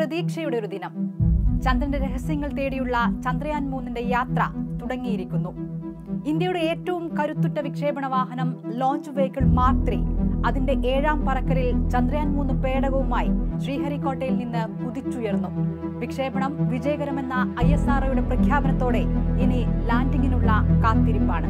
പ്രതീക്ഷയുടെ ഒരു ദിനം ചന്ദ്രന്റെ രഹസ്യങ്ങൾ തേടിയുള്ള ചന്ദ്രയാൻ മൂന്നിന്റെ യാത്ര തുടങ്ങിയിരിക്കുന്നു ഇന്ത്യയുടെ ഏറ്റവും കരുത്തുറ്റ വിക്ഷേപണ വാഹനം ലോഞ്ച് വെഹിക്കിൾ മാർക്ക് ത്രീ അതിന്റെ ഏഴാം പറക്കലിൽ ചന്ദ്രയാൻ മൂന്ന് പേടകവുമായി ശ്രീഹരിക്കോട്ടയിൽ നിന്ന് കുതിച്ചുയർന്നു വിക്ഷേപണം വിജയകരമെന്ന ഐ എസ് ആർഒയുടെ പ്രഖ്യാപനത്തോടെ ഇനി ലാൻഡിങ്ങിനുള്ള കാത്തിരിപ്പാണ്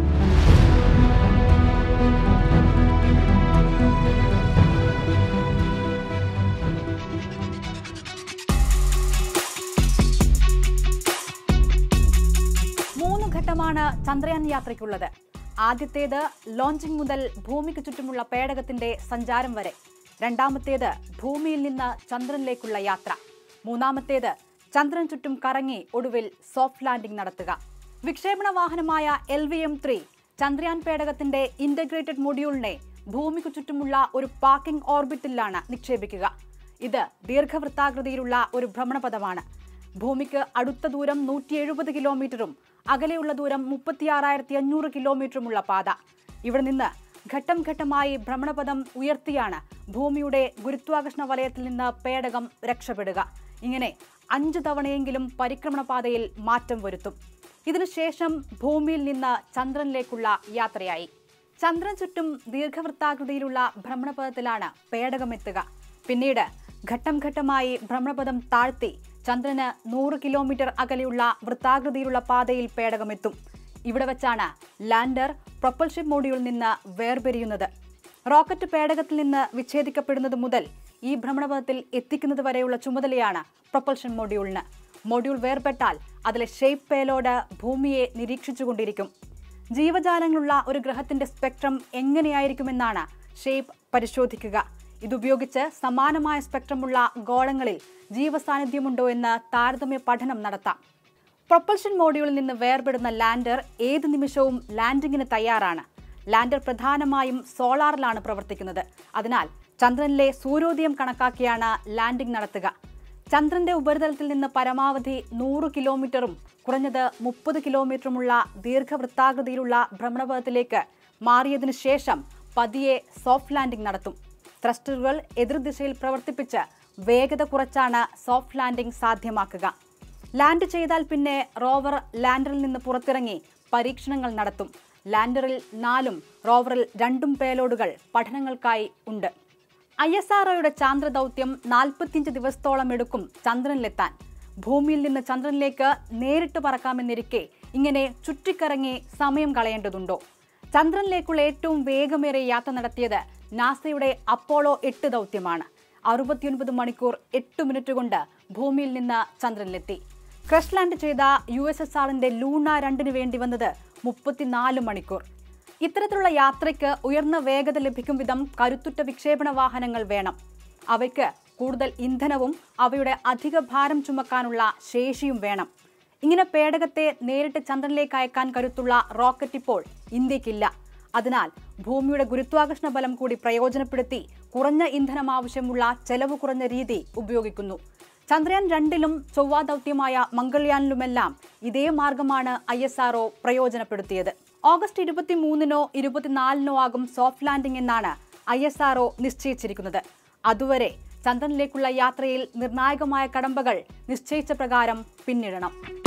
മൂന്ന് ഘട്ടമാണ് ചന്ദ്രയാൻ യാത്രയ്ക്കുള്ളത് ആദ്യത്തേത് ലോഞ്ചിംഗ് മുതൽ ഭൂമിക്ക് ചുറ്റുമുള്ള പേടകത്തിന്റെ സഞ്ചാരം വരെ രണ്ടാമത്തേത് ഭൂമിയിൽ നിന്ന് ചന്ദ്രനിലേക്കുള്ള യാത്ര മൂന്നാമത്തേത് ചന്ദ്രൻ ചുറ്റും കറങ്ങി ഒടുവിൽ സോഫ്റ്റ് ലാൻഡിംഗ് നടത്തുക വിക്ഷേപണ വാഹനമായ L V M three Chandrayaan പേടകത്തിന്റെ ഇന്റഗ്രേറ്റഡ് മൊഡ്യൂളിനെ ഭൂമിക്ക് ചുറ്റുമുള്ള ഒരു പാർക്കിംഗ് ഓർബിറ്റിലാണ് നിക്ഷേപിക്കുക ഇത് ദീർഘവൃത്താകൃതിയിലുള്ള ഒരു ഭ്രമണപഥമാണ് ഭൂമിക്ക് അടുത്ത ദൂരം നൂറ്റി എഴുപത് കിലോമീറ്ററും അകലെയുള്ള ദൂരം മുപ്പത്തിയാറായിരത്തി അഞ്ഞൂറ് കിലോമീറ്ററുമുള്ള പാത ഇവിടെ നിന്ന് ഘട്ടം ഘട്ടമായി ഭ്രമണപഥം ഉയർത്തിയാണ് ഭൂമിയുടെ ഗുരുത്വാകർഷണ വലയത്തിൽ നിന്ന് പേടകം രക്ഷപ്പെടുക ഇങ്ങനെ അഞ്ചു തവണയെങ്കിലും പരിക്രമണ പാതയിൽ മാറ്റം വരുത്തും ഇതിനുശേഷം ഭൂമിയിൽ നിന്ന് ചന്ദ്രനിലേക്കുള്ള യാത്രയായി ചന്ദ്രൻ ചുറ്റും ദീർഘവൃത്താകൃതിയിലുള്ള ഭ്രമണപഥത്തിലാണ് പേടകമെത്തുക പിന്നീട് ഘട്ടം ഘട്ടമായി ഭ്രമണപഥം താഴ്ത്തി ചന്ദ്രന് നൂറ് കിലോമീറ്റർ അകലെയുള്ള വൃത്താകൃതിയിലുള്ള പാതയിൽ പേടകമെത്തും ഇവിടെ വെച്ചാണ് ലാൻഡർ പ്രൊപ്പൽഷിപ്പ് മോഡ്യൂളിൽ നിന്ന് വേർപിരിയുന്നത് റോക്കറ്റ് പേടകത്തിൽ നിന്ന് വിച്ഛേദിക്കപ്പെടുന്നത് മുതൽ ഈ ഭ്രമണപഥത്തിൽ എത്തിക്കുന്നത് വരെയുള്ള ചുമതലയാണ് പ്രൊപ്പൽഷൻ മൊഡ്യൂളിന് മൊഡ്യൂൾ വേർപെട്ടാൽ അതിലെ ഷേപ്പ് പേലോഡ് ഭൂമിയെ നിരീക്ഷിച്ചുകൊണ്ടിരിക്കും ജീവജാലങ്ങളുള്ള ഒരു ഗ്രഹത്തിന്റെ സ്പെക്ട്രം എങ്ങനെയായിരിക്കുമെന്നാണ് ഷേപ്പ് പരിശോധിക്കുക ഇതുപയോഗിച്ച് സമാനമായ സ്പെക്ട്രമുള്ള ഗോളങ്ങളിൽ ജീവസാന്നിധ്യമുണ്ടോ എന്ന് താരതമ്യ പഠനം നടത്താം പ്രൊപ്പൽഷൻ മോഡ്യൂളിൽ നിന്ന് വേർപെടുന്ന ലാൻഡർ ഏത് നിമിഷവും ലാൻഡിങ്ങിന് തയ്യാറാണ് ലാൻഡർ പ്രധാനമായും സോളാറിലാണ് പ്രവർത്തിക്കുന്നത് അതിനാൽ ചന്ദ്രനിലെ സൂര്യോദയം കണക്കാക്കിയാണ് ലാൻഡിംഗ് നടത്തുക ചന്ദ്രന്റെ ഉപരിതലത്തിൽ നിന്ന് പരമാവധി നൂറ് കിലോമീറ്ററും കുറഞ്ഞത് മുപ്പത് കിലോമീറ്ററുമുള്ള ദീർഘവൃത്താകൃതിയിലുള്ള ഭ്രമണപഥത്തിലേക്ക് മാറിയതിനു ശേഷം പതിയെ സോഫ്റ്റ് ലാൻഡിംഗ് നടത്തും ത്രസ്റ്ററുകൾ എതിർദിശയിൽ പ്രവർത്തിപ്പിച്ച് വേഗത കുറച്ചാണ് സോഫ്റ്റ് ലാൻഡിംഗ് സാധ്യമാക്കുക ലാൻഡ് ചെയ്താൽ പിന്നെ റോവർ ലാൻഡറിൽ നിന്ന് പുറത്തിറങ്ങി പരീക്ഷണങ്ങൾ നടത്തും ലാൻഡറിൽ നാലും റോവറിൽ രണ്ടും പേലോഡുകൾ പഠനങ്ങൾക്കായി ഉണ്ട് ഐ എസ് ആർഒയുടെ ചാന്ദ്ര ദൗത്യം നാൽപ്പത്തിയഞ്ച് ദിവസത്തോളം എടുക്കും ചന്ദ്രനിലെത്താൻ ഭൂമിയിൽ നിന്ന് ചന്ദ്രനിലേക്ക് നേരിട്ട് പറക്കാമെന്നിരിക്കെ ഇങ്ങനെ ചുറ്റിക്കറങ്ങി സമയം കളയേണ്ടതുണ്ടോ ചന്ദ്രനിലേക്കുള്ള ഏറ്റവും വേഗമേറിയ യാത്ര നടത്തിയത് നാസയുടെ അപ്പോളോ എട്ട് ദൗത്യമാണ് അറുപത്തിയൊൻപത് മണിക്കൂർ എട്ട് മിനിറ്റ് കൊണ്ട് ഭൂമിയിൽ നിന്ന് ചന്ദ്രനിലെത്തി ക്രഷ് ലാൻഡ് ചെയ്ത യു എസ് എസ് ആറിന്റെ ലൂണ രണ്ടിന് വേണ്ടി വന്നത് മുപ്പത്തിനാല് മണിക്കൂർ ഇത്തരത്തിലുള്ള യാത്രയ്ക്ക് ഉയർന്ന വേഗത ലഭിക്കും വിധം കരുത്തുറ്റ വിക്ഷേപണ വാഹനങ്ങൾ വേണം അവയ്ക്ക് കൂടുതൽ ഇന്ധനവും അവയുടെ അധിക ഭാരം ചുമക്കാനുള്ള ശേഷിയും വേണം ഇങ്ങനെ പേടകത്തെ നേരിട്ട് ചന്ദ്രനിലേക്ക് അയക്കാൻ കരുത്തുള്ള റോക്കറ്റ് ഇപ്പോൾ ഇന്ത്യക്കില്ല അതിനാൽ ഭൂമിയുടെ ഗുരുത്വാകർഷണ ബലം കൂടി പ്രയോജനപ്പെടുത്തി കുറഞ്ഞ ഇന്ധനം ആവശ്യമുള്ള ചെലവ് കുറഞ്ഞ രീതി ഉപയോഗിക്കുന്നു ചന്ദ്രയാൻ രണ്ടിലും ചൊവ്വ ദൗത്യമായ മംഗൾയാനിലുമെല്ലാം ഇതേ മാർഗമാണ് ഐ എസ് ആർഒ പ്രയോജനപ്പെടുത്തിയത് ഓഗസ്റ്റ് ഇരുപത്തിമൂന്നിനോ ഇരുപത്തിനാലിനോ ആകും സോഫ്റ്റ് ലാൻഡിംഗ് എന്നാണ് ഐ എസ് ആർഒ നിശ്ചയിച്ചിരിക്കുന്നത് അതുവരെ ചന്ദ്രനിലേക്കുള്ള യാത്രയിൽ നിർണായകമായ കടമ്പകൾ നിശ്ചയിച്ച പ്രകാരം പിന്നിടണം